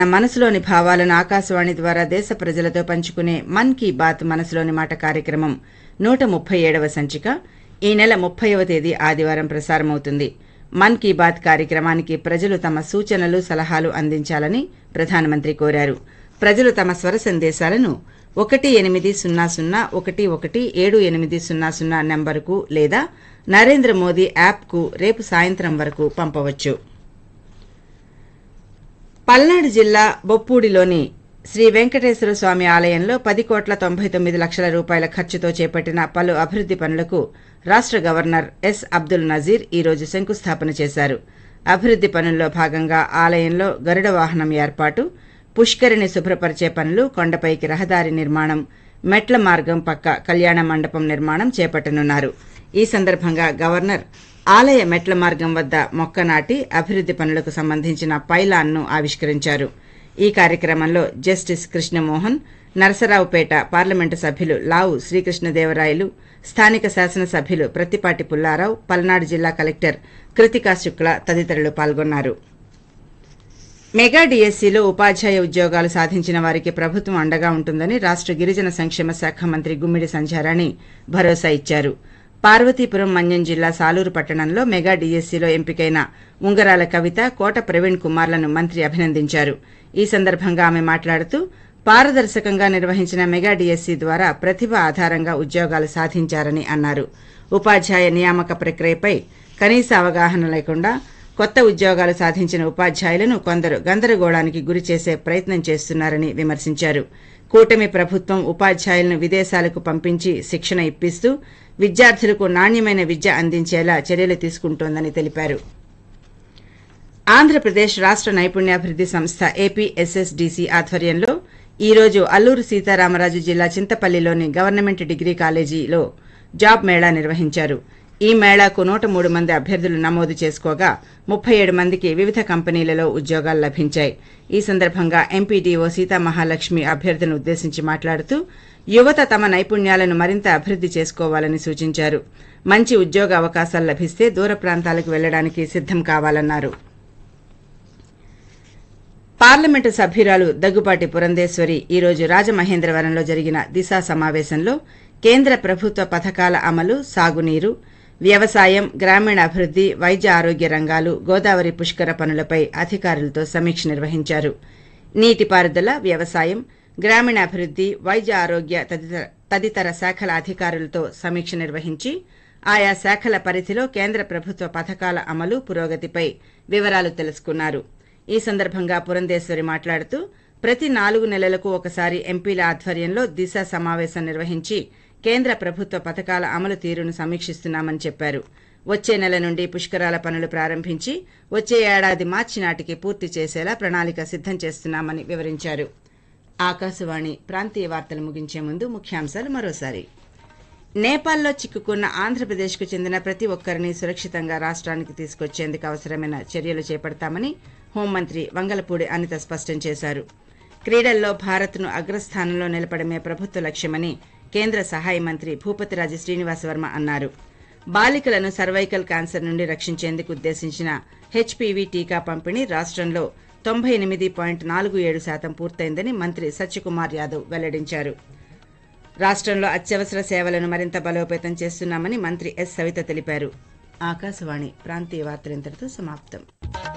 మనసులోని భావాలను ఆకాశవాణి ద్వారా దేశ ప్రజలతో పంచుకునే మన్ కీ బాత్ మనసులోని మాట కార్యక్రమం నూట ముప్పై ఏడవ సంచిక ఈ నెల ముప్పైవ తేదీ ఆదివారం ప్రసారమవుతుంది మన్ కీ బాత్ కార్యక్రమానికి ప్రజలు తమ సూచనలు సలహాలు అందించాలని ప్రధానమంత్రి కోరారు ప్రజలు తమ స్వర సందేశాలను ఒకటి ఎనిమిది సున్నా సున్నా ఒకటి ఒకటి ఏడు ఎనిమిది సున్నా సున్నా నెంబరుకు లేదా నరేంద్ర మోదీ యాప్కు రేపు సాయంత్రం వరకు పంపవచ్చు పల్నాడు జిల్లా బొప్పూడిలోని శ్రీ వెంకటేశ్వర స్వామి ఆలయంలో పది కోట్ల తొంభై తొమ్మిది లక్షల రూపాయల ఖర్చుతో చేపట్టిన పలు అభివృద్ది పనులకు రాష్ట గవర్నర్ ఎస్ అబ్దుల్ నజీర్ ఈ రోజు శంకుస్థాపన చేశారు అభివృద్ది పనుల్లో భాగంగా ఆలయంలో గరుడ వాహనం ఏర్పాటు పుష్కరిణి శుభ్రపరిచే పనులు కొండపైకి రహదారి నిర్మాణం మెట్ల మార్గం పక్క కళ్యాణ మండపం నిర్మాణం చేపట్టనున్నారు ఈ సందర్భంగా గవర్నర్ ఆలయ మెట్ల మార్గం వద్ద మొక్క నాటి అభివృద్ది పనులకు సంబంధించిన పైలాన్ను ఆవిష్కరించారు ఈ కార్యక్రమంలో జస్టిస్ కృష్ణమోహన్ నరసరావుపేట పార్లమెంటు సభ్యులు లావు శ్రీకృష్ణదేవరాయలు స్థానిక శాసనసభ్యులు ప్రత్తిపాటి పుల్లారావు పల్నాడు జిల్లా కలెక్టర్ కృతికా శుక్ల తదితరులు పాల్గొన్నారు మెగా డిఎస్సీలో ఉపాధ్యాయ ఉద్యోగాలు సాధించిన వారికి ప్రభుత్వం అండగా ఉంటుందని రాష్ట గిరిజన సంక్షేమ శాఖ మంత్రి గుమ్మిడి సంధ్యారాణి భరోసా ఇచ్చారు పార్వతీపురం మన్యం జిల్లా సాలూరు పట్టణంలో మెగా డిఎస్సీలో ఎంపికైన ఉంగరాల కవిత కోట ప్రవీణ్ కుమార్లను మంత్రి అభినందించారు ఈ సందర్భంగా ఆమె మాట్లాడుతూ పారదర్శకంగా నిర్వహించిన మెగా డిఎస్సీ ద్వారా ప్రతిభ ఆధారంగా ఉద్యోగాలు సాధించారని అన్నారు ఉపాధ్యాయ నియామక ప్రక్రియపై కనీస అవగాహన లేకుండా కొత్త ఉద్యోగాలు సాధించిన ఉపాధ్యాయులను కొందరు గందరగోళానికి గురి చేసే ప్రయత్నం చేస్తున్నారని విమర్శించారు కూటమి ప్రభుత్వం ఉపాధ్యాయులను విదేశాలకు పంపించి శిక్షణ ఇప్పిస్తూ విద్యార్థులకు నాణ్యమైన విద్య అందించేలా చర్యలు తీసుకుంటోందని తెలిపారు ఆంధ్రప్రదేశ్ రాష్ట నైపుణ్యాభివృద్ది సంస్థ ఏపీఎస్ఎస్డీసీ ఆధ్వర్యంలో ఈ రోజు అల్లూరు సీతారామరాజు జిల్లా చింతపల్లిలోని గవర్నమెంట్ డిగ్రీ కాలేజీలో జాబ్ మేళా నిర్వహించారు ఈ మేళాకు నూట మూడు మంది అభ్యర్థులు నమోదు చేసుకోగా ముప్పై ఏడు మందికి వివిధ కంపెనీలలో ఉద్యోగాలు లభించాయి ఈ సందర్భంగా ఎంపీడీఓ సీతామహాలక్ష్మి అభ్యర్థులను ఉద్దేశించి మాట్లాడుతూ యువత తమ నైపుణ్యాలను మరింత అభివృద్ది చేసుకోవాలని సూచించారు మంచి ఉద్యోగ అవకాశాలు లభిస్తే దూర ప్రాంతాలకు వెళ్లడానికి సిద్దం కావాలన్నారు పార్లమెంటు సభ్యురాలు దగ్గుపాటి పురంధేశ్వరి ఈ రోజు రాజమహేంద్రవరంలో జరిగిన దిశా సమావేశంలో కేంద్ర ప్రభుత్వ పథకాల అమలు సాగునీరు వ్యవసాయం గ్రామీణాభివృద్ది వైద్య ఆరోగ్య రంగాలు గోదావరి పుష్కర పనులపై అధికారులతో సమీక్ష నిర్వహించారు నీటిపారుదల వ్యవసాయం గ్రామీణాభివృద్ది వైద్య ఆరోగ్య తదితర తదితర శాఖల అధికారులతో సమీక్ష నిర్వహించి ఆయా శాఖల పరిధిలో కేంద్ర ప్రభుత్వ పథకాల అమలు పురోగతిపై వివరాలు తెలుసుకున్నారు ఈ సందర్భంగా పురంధేశ్వరి మాట్లాడుతూ ప్రతి నాలుగు నెలలకు ఒకసారి ఎంపీల ఆధ్వర్యంలో దిశ సమావేశం నిర్వహించి కేంద్ర ప్రభుత్వ పథకాల అమలు తీరును సమీక్షిస్తున్నామని చెప్పారు వచ్చే నెల నుండి పుష్కరాల పనులు ప్రారంభించి వచ్చే ఏడాది మార్చి నాటికి పూర్తి చేసేలా ప్రణాళిక సిద్దం చేస్తున్నామని వివరించారు ఆకాశవాణి ప్రాంతీయ వార్తలు ముగించే ముందు ముఖ్యాంశాలు మరోసారి నేపాల్లో చిక్కుకున్న ఆంధ్రప్రదేశ్కు చెందిన ప్రతి ఒక్కరిని సురక్షితంగా రాష్ట్రానికి తీసుకొచ్చేందుకు అవసరమైన చర్యలు చేపడతామని హోంమంత్రి వంగలపూడి అనిత స్పష్టం చేశారు క్రీడల్లో భారత్ను అగ్రస్థానంలో నిలపడమే ప్రభుత్వ లక్ష్యమని కేంద్ర సహాయ మంత్రి భూపతిరాజు శ్రీనివాసవర్మ అన్నారు బాలికలను సర్వైకల్ క్యాన్సర్ నుండి రక్షించేందుకు ఉద్దేశించిన హెచ్పీవీ టీకా పంపిణీ రాష్ట్రంలో తొంభై ఎనిమిది పాయింట్ నాలుగు ఏడు శాతం పూర్తయిందని మంత్రి సత్యకుమార్ యాదవ్ వెల్లడించారు రాష్ట్రంలో అత్యవసర సేవలను మరింత బలోపేతం చేస్తున్నామని మంత్రి ఎస్ సవిత తెలిపారు ఆకాశవాణి ప్రాంతీయ వార్తలు ఇంతటితో సమాప్తం